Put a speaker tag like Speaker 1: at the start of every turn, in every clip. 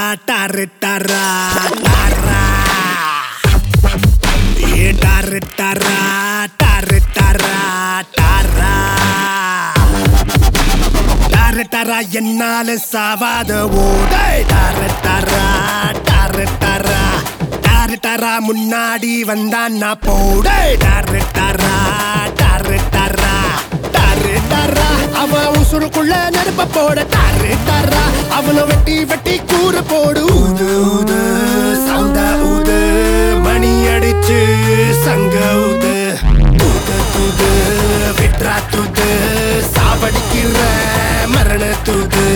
Speaker 1: டாரு டரா டாரா ஏ டாரு டரா டாரு டரா டாரா டாரு டரா என்னால சாவாத ஓடை டாரு டரா டாரு டரா டாரு டரா முன்னாடி வந்தான் நான் போடை டாரு டரா டாரு டரா டாரு டரா அவன் உசுருக்குள்ள நெருப்ப போட டாரு டரா அவனை வெட்டி வெட்டி கூற போடு ஊது ஊது சவுண்ட ஊது மணி அடிச்சு சங்க ஊது தூது தூது விட்ரா தூது சாவடிக்கிற மரண தூது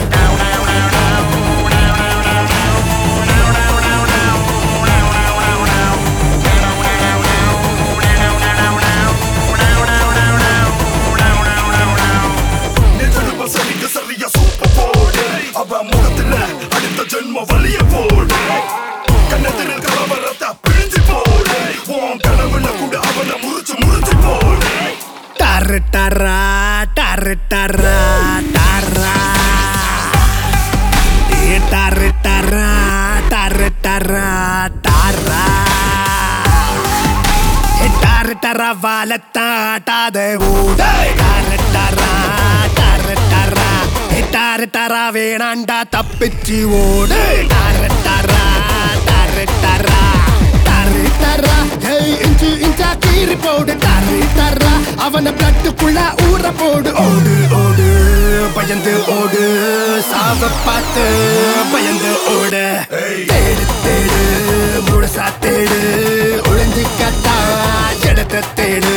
Speaker 2: நெஞ்செலும்ப சரிங்க சரியா சூப்ப போடு அவ முகத்துல அடுத்த ஜென்ம வலிய போடு கண்ணத்தில் கலவரத்தை பிழிஞ்சு போடு உன் கனவுல கூட அவனை முறிச்சு முறிச்சு போடு
Speaker 1: டாரு டரா டாரு டரா டாரா ஏ டாரு டரா டாரு டரா டாரா ஏ டாரு டரா வாழத்தாட்டாத ஊட டாரு டரா டாரு டரா ஏ டாரு டரா வேணாண்டா தப்பிச்சு ஓடு டாரு டரா டாரு டரா டாரு டரா ஏய் இன்ச்சு இன்ச்சா கீறி போடு டாரு டரா அவன பிளட்டுக்குள்ள ஊற போடு ஓடு ஓடு பயந்து ஓடு சாவ பார்த்து பயந்து ஓடு தேடு தேடு முழுசா தேடு ஒளிஞ்சு கட்டா இடத்த தேடு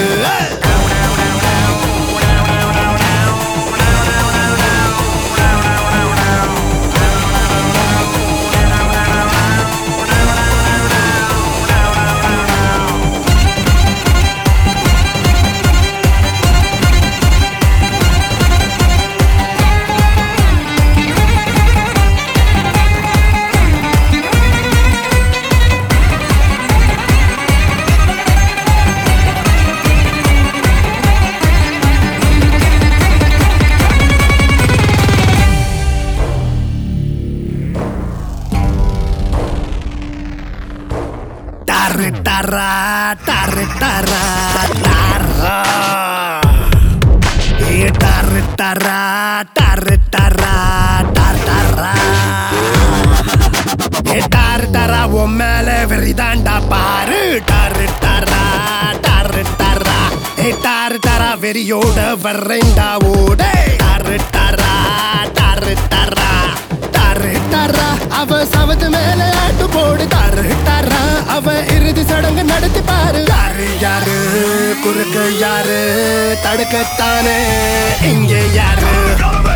Speaker 1: டாரு டரா டாரு டரா டாரா ஏ டாரு டரா டாரு டரா டார் டரா ஏ டாரு டரா உன் மேல வெறிதாண்டா பாரு டாரு டரா டாரு டரா ஏ டாரு டரா வெறியோட வர்றேன்டா ஓட டாரு டரா டாரு டரா டாரு டரா அவ சவத்து மேல ஆட்டு போடு டாரு டரா அவ இறுதி சடங்கு நடத்தி பாரு யாரு யாரு குறுக்க யாரு தடுக்கத்தானே இங்க யாரு
Speaker 2: கலவர